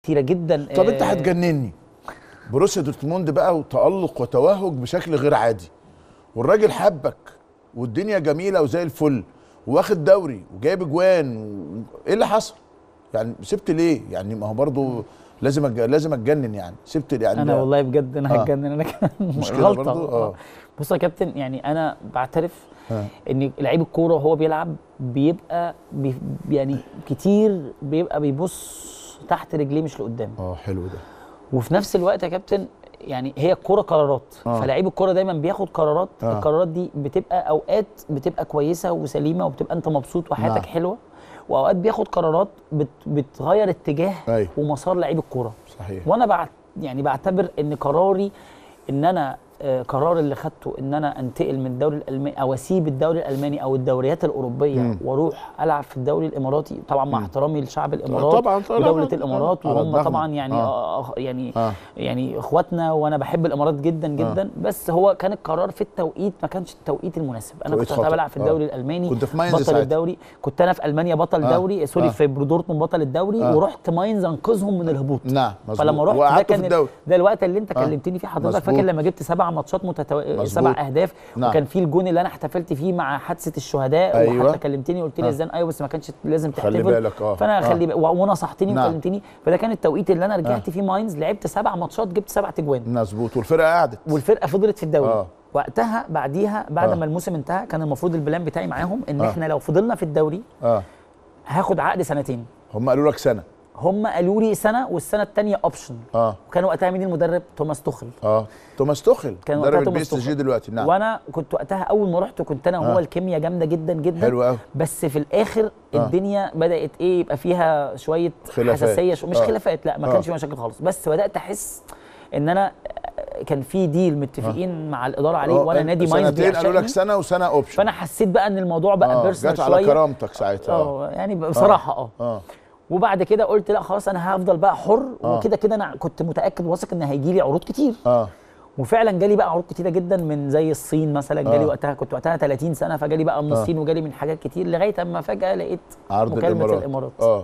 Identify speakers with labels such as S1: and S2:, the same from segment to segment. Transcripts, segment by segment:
S1: كتيره جدا
S2: طب انت
S1: آه،
S2: هتجنني بروسيا دورتموند بقى وتألق وتوهج بشكل غير عادي والراجل حبك والدنيا جميله وزي الفل واخد دوري وجايب اجوان و... ايه اللي حصل؟ يعني سبت ليه؟ يعني ما هو برضه لازم أج... لازم اتجنن يعني سبت ليه؟ يعني
S1: انا
S2: ده
S1: والله بجد انا
S2: آه.
S1: هتجنن انا كمان
S2: مش كده
S1: غلطه
S2: برضو؟ آه.
S1: بص يا كابتن يعني انا بعترف
S2: آه.
S1: ان لعيب الكوره وهو بيلعب بيبقى بي يعني كتير بيبقى بيبص تحت رجليه مش لقدام
S2: اه حلو ده
S1: وفي نفس الوقت يا كابتن يعني هي الكوره قرارات
S2: آه.
S1: فلعيب الكوره دايما بياخد قرارات
S2: آه.
S1: القرارات دي بتبقى اوقات بتبقى كويسه وسليمه وبتبقى انت مبسوط وحياتك
S2: نعم.
S1: حلوه واوقات بياخد قرارات بت بتغير اتجاه
S2: أيوة.
S1: ومسار لعيب الكوره
S2: صحيح
S1: وانا بعت يعني بعتبر ان قراري ان انا آه، قرار اللي خدته ان انا انتقل من الدوري الالماني او اسيب الدوري الالماني او الدوريات الاوروبيه
S2: مم.
S1: واروح العب في الدوري الاماراتي طبعا مع
S2: مم.
S1: احترامي لشعب الامارات
S2: طبعا طبعا
S1: ودوله الامارات
S2: على
S1: وهم
S2: دماغنا.
S1: طبعا يعني
S2: آه.
S1: آه. يعني
S2: آه.
S1: يعني اخواتنا وانا بحب الامارات جدا جدا بس هو كان القرار في التوقيت ما كانش التوقيت المناسب انا
S2: توقيت
S1: كنت
S2: خطأ.
S1: بلعب في
S2: آه.
S1: الدوري الالماني
S2: كنت في ماينز
S1: بطل
S2: ساعتها.
S1: الدوري كنت انا في المانيا بطل
S2: آه.
S1: دوري سوري
S2: آه.
S1: في دورتموند بطل الدوري
S2: آه.
S1: ورحت ماينز انقذهم من الهبوط
S2: نعم مظبوط
S1: فلما رحت ده
S2: وقعدت في
S1: كان
S2: الدوري
S1: ده الوقت اللي انت
S2: آه.
S1: كلمتني فيه حضرتك
S2: مظبوط.
S1: فاكر لما جبت سبع ماتشات متتو...
S2: مظبوط.
S1: سبع اهداف
S2: نعم.
S1: وكان في الجون اللي انا احتفلت فيه مع حادثه الشهداء
S2: أيوة.
S1: وحتى كلمتني قلت لي
S2: آه.
S1: ازاي ايوه بس ما كانش لازم
S2: خلي
S1: تحتفل
S2: بالك، آه.
S1: فانا
S2: آه.
S1: خلي بالك ونصحتني
S2: نعم.
S1: وكلمتني فده كان التوقيت اللي انا رجعت
S2: آه.
S1: فيه ماينز لعبت سبع ماتشات جبت سبع تجوان
S2: مظبوط والفرقه قعدت
S1: والفرقه فضلت في الدوري
S2: آه.
S1: وقتها بعديها بعد
S2: آه.
S1: ما الموسم انتهى كان المفروض البلان بتاعي معاهم ان
S2: آه.
S1: احنا لو فضلنا في الدوري
S2: اه
S1: هاخد عقد سنتين
S2: هم قالوا لك سنه
S1: هم قالوا لي سنه والسنه الثانيه اوبشن
S2: اه
S1: وكان وقتها مين المدرب توماس توخل
S2: اه توماس توخل
S1: كان وقتها
S2: مدرب البي
S1: توماس
S2: اس جي
S1: توخل.
S2: دلوقتي نعم
S1: وانا كنت وقتها اول ما رحت كنت انا وهو
S2: آه.
S1: الكيمياء جامده جدا جدا
S2: حلو قوي
S1: بس في الاخر
S2: آه.
S1: الدنيا بدات ايه يبقى فيها شويه
S2: خلافات.
S1: حساسيه شو مش
S2: آه.
S1: خلافات لا ما
S2: آه.
S1: كانش في مشاكل خالص بس بدات احس ان انا كان في ديل متفقين مع الاداره عليه
S2: آه،
S1: وانا نادي ماينز
S2: سنتين قالوا لك
S1: بيعشقني
S2: سنه وسنه اوبشن
S1: فانا حسيت بقى ان الموضوع بقى
S2: آه
S1: بيرسونال
S2: جت على
S1: شويه
S2: كرامتك ساعتها اه
S1: اه يعني بصراحه اه
S2: اه
S1: وبعد كده قلت لا خلاص انا هفضل بقى حر
S2: آه.
S1: وكده كده انا كنت متاكد واثق ان هيجي لي عروض كتير
S2: اه
S1: وفعلا جالي بقى عروض كتيره جدا من زي الصين مثلا جالي
S2: آه.
S1: وقتها كنت وقتها 30 سنه فجالي بقى من
S2: آه.
S1: الصين وجالي من حاجات كتير لغايه اما فجاه لقيت
S2: عرض
S1: مكالمه
S2: الامارات
S1: الامارات
S2: اه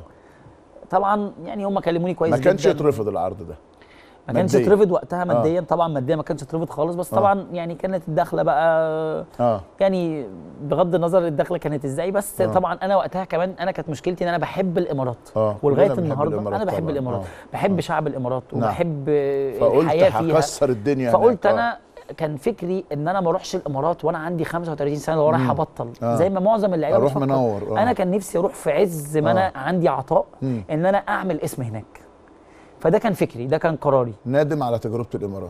S1: طبعا يعني هم كلموني كويس
S2: ما كانش
S1: جدا
S2: يترفض العرض ده
S1: ما كانش
S2: مادياً.
S1: يترفض وقتها ماديا طبعا ماديا ما كانش يترفض خالص بس طبعا يعني كانت الدخله بقى
S2: اه
S1: يعني بغض النظر الدخله كانت ازاي بس
S2: آه.
S1: طبعا انا وقتها كمان انا كانت مشكلتي ان انا بحب الامارات
S2: اه
S1: ولغايه
S2: كلنا بنحب
S1: النهارده
S2: الإمارات
S1: انا بحب
S2: طبعاً.
S1: الامارات
S2: آه.
S1: بحب شعب الامارات
S2: نعم.
S1: وبحب
S2: فقلت
S1: الحياه فيها
S2: هكسر الدنيا
S1: فقلت
S2: هناك. آه.
S1: انا كان فكري ان انا ما اروحش الامارات وانا عندي 35 سنه لو رايح ابطل
S2: آه.
S1: زي ما معظم اللعيبه
S2: أروح
S1: بتفكر.
S2: منور، آه.
S1: انا كان نفسي اروح في عز ما
S2: آه.
S1: انا عندي عطاء
S2: مم.
S1: ان انا اعمل اسم هناك فده كان فكري ده كان قراري
S2: نادم على تجربه الامارات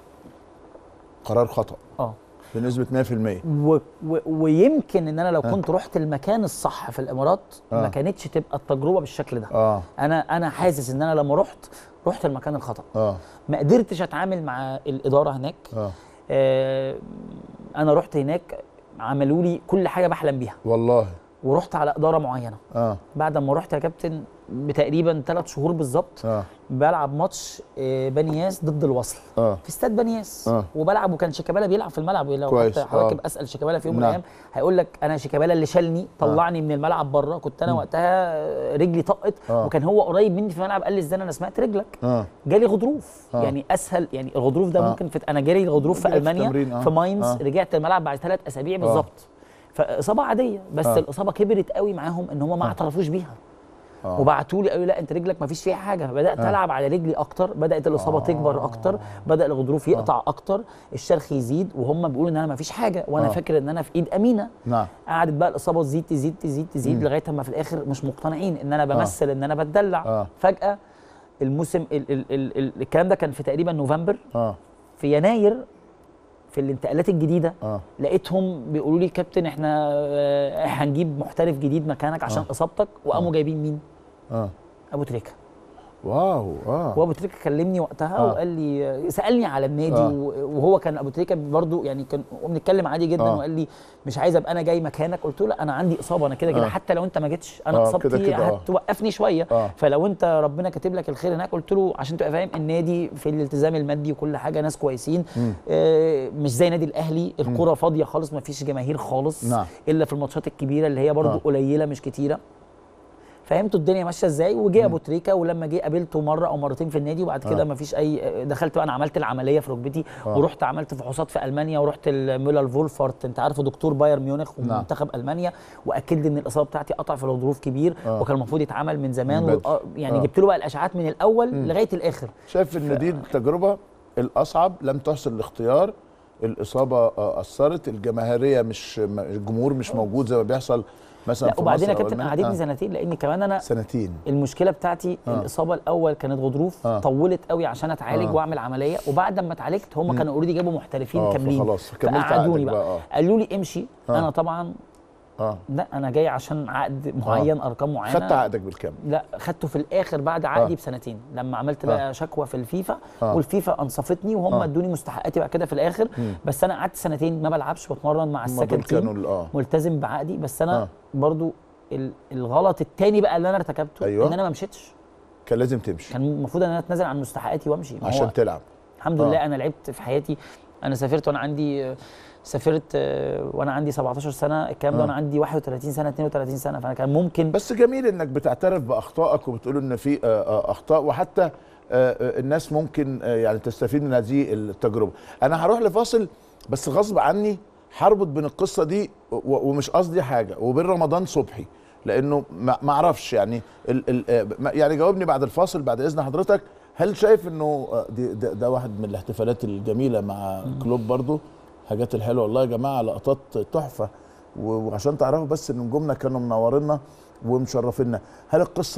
S2: قرار خطا
S1: اه
S2: بنسبه 100%
S1: و و ويمكن ان انا لو كنت رحت المكان الصح في الامارات
S2: آه.
S1: ما كانتش تبقى التجربه بالشكل ده
S2: اه
S1: انا انا حاسس ان انا لما رحت رحت المكان الخطا
S2: اه
S1: ما قدرتش اتعامل مع الاداره هناك
S2: اه
S1: آه انا رحت هناك عملوا لي كل حاجه بحلم بيها
S2: والله
S1: ورحت على اداره معينه
S2: اه
S1: بعد ما رحت يا كابتن بتقريبا ثلاث شهور بالظبط
S2: اه
S1: بلعب ماتش آه، بنياس ضد الوصل
S2: اه
S1: في استاد بنياس
S2: آه.
S1: وبلعب وكان شيكابالا بيلعب في الملعب لو
S2: كويس،
S1: حتى حضرتك
S2: آه.
S1: تبقى اسال شيكابالا في يوم من
S2: نعم.
S1: الايام هيقول لك انا شيكابالا اللي شالني طلعني من الملعب بره كنت انا وقتها آه، رجلي طقت
S2: آه.
S1: وكان هو قريب مني في الملعب قال لي ازاي انا سمعت رجلك
S2: اه
S1: جالي غضروف
S2: آه.
S1: يعني اسهل يعني الغضروف ده
S2: آه.
S1: ممكن في انا جالي الغضروف في
S2: جالك في
S1: المانيا
S2: التمرين، آه.
S1: في ماينز
S2: آه.
S1: رجعت الملعب بعد ثلاث اسابيع بالظبط فاصابه عاديه بس
S2: آه.
S1: الاصابه كبرت قوي معاهم ان هم ما
S2: آه.
S1: اعترفوش بيها
S2: آه.
S1: وبعتوا لي قالوا لي لا انت رجلك ما فيش فيها حاجه بدات
S2: آه.
S1: العب على رجلي اكتر بدات الاصابه
S2: آه.
S1: تكبر اكتر بدا الغضروف يقطع اكتر الشرخ يزيد وهم بيقولوا ان انا ما فيش حاجه وانا
S2: آه.
S1: فاكر ان انا في ايد امينه
S2: نعم
S1: قعدت بقى الاصابه تزيد تزيد تزيد تزيد
S2: مم.
S1: لغايه اما في الاخر مش مقتنعين ان انا بمثل ان انا بتدلع
S2: آه.
S1: فجاه الموسم ال ال ال ال الكلام ده كان في تقريبا نوفمبر
S2: اه
S1: في يناير في الانتقالات الجديده
S2: اه
S1: لقيتهم بيقولوا لي كابتن احنا آه، هنجيب محترف جديد مكانك عشان
S2: آه.
S1: اصابتك وقاموا جايبين مين؟
S2: اه
S1: ابو تريكه
S2: واو اه
S1: وابو تريكه كلمني وقتها
S2: آه.
S1: وقال لي سالني على النادي
S2: آه.
S1: و- وهو كان ابو تريكه برضو يعني كان بنتكلم عادي جدا
S2: آه.
S1: وقال لي مش عايز ابقى انا جاي مكانك قلت له لا انا عندي اصابه انا كده كده
S2: آه.
S1: حتى لو انت ما جيتش انا
S2: آه،
S1: اصابتي
S2: كده كده، آه.
S1: هتوقفني شويه
S2: آه.
S1: فلو انت ربنا كاتب لك الخير هناك قلت له عشان تبقى فاهم النادي في الالتزام المادي وكل حاجه ناس كويسين
S2: مم.
S1: آه مش زي نادي الاهلي الكره فاضيه خالص ما فيش جماهير خالص
S2: نعم.
S1: الا في الماتشات الكبيره اللي هي برضو
S2: آه.
S1: قليله مش كتيره فهمتوا الدنيا ماشيه ازاي وجه ابو تريكه ولما جه قابلته مره او مرتين في النادي وبعد كده
S2: آه.
S1: ما فيش اي دخلت بقى انا عملت العمليه في ركبتي
S2: آه.
S1: ورحت عملت فحوصات في المانيا ورحت الميلر فولفارت انت عارفه دكتور بايرن ميونخ
S2: نعم.
S1: ومنتخب المانيا واكد لي ان الاصابه بتاعتي قطع في الغضروف كبير
S2: آه.
S1: وكان المفروض يتعمل من زمان
S2: من بدري.
S1: وآه، يعني
S2: آه.
S1: جبت له بقى الاشعاعات من الاول لغايه الاخر
S2: شايف ان دي التجربه الاصعب لم تحصل الاختيار الاصابه آه، اثرت الجماهيريه مش م- الجمهور مش موجود زي ما بيحصل مثلا
S1: لا
S2: في
S1: وبعدين يا
S2: مصر أو
S1: كابتن
S2: ألمانيا.
S1: قعدتني
S2: آه.
S1: سنتين لان كمان انا
S2: سنتين
S1: المشكله بتاعتي
S2: آه.
S1: الاصابه الاول كانت غضروف
S2: آه.
S1: طولت قوي عشان اتعالج
S2: آه.
S1: واعمل عمليه وبعد ما اتعالجت هم كانوا اوريدي جابوا محترفين
S2: آه،
S1: كاملين
S2: فخلاص، كملت
S1: فقعدوني
S2: عقدك
S1: بقى,
S2: بقى، آه.
S1: قالوا لي امشي
S2: آه.
S1: انا طبعا
S2: اه
S1: لا انا جاي عشان عقد معين ارقام معينه
S2: خدت عقدك بالكامل
S1: لا خدته في الاخر بعد عقدي
S2: آه.
S1: بسنتين لما عملت بقى شكوى في الفيفا
S2: آه.
S1: والفيفا انصفتني وهم
S2: آه.
S1: ادوني مستحقاتي بعد كده في الاخر بس انا قعدت سنتين ما بلعبش بتمرن مع
S2: هم
S1: السكند
S2: دول كانوا
S1: تيم
S2: ال- اه
S1: ملتزم بعقدي بس انا
S2: آه.
S1: برضو ال- الغلط التاني بقى اللي انا ارتكبته
S2: أيوة.
S1: ان انا ما مشيتش
S2: كان لازم تمشي
S1: كان المفروض ان انا اتنازل عن مستحقاتي وامشي ما هو
S2: عشان تلعب
S1: الحمد
S2: آه.
S1: لله انا لعبت في حياتي انا سافرت وانا عندي سافرت آه، وانا عندي 17 سنه الكلام ده
S2: آه.
S1: وانا عندي 31 سنه 32 سنه فانا كان ممكن
S2: بس جميل انك بتعترف باخطائك وبتقول ان في آه، آه، اخطاء وحتى آه، آه، الناس ممكن آه، يعني تستفيد من هذه التجربه انا هروح لفاصل بس غصب عني هربط بين القصه دي و- ومش قصدي حاجه وبين رمضان صبحي لانه ما ما اعرفش يعني ال ال آه، ما- يعني جاوبني بعد الفاصل بعد اذن حضرتك هل شايف انه آه، دي ده, ده واحد من الاحتفالات الجميله مع كلوب برضو حاجات الحلوه والله يا جماعه لقطات تحفه و- وعشان تعرفوا بس ان نجومنا كانوا منورينا ومشرفينا هل القصه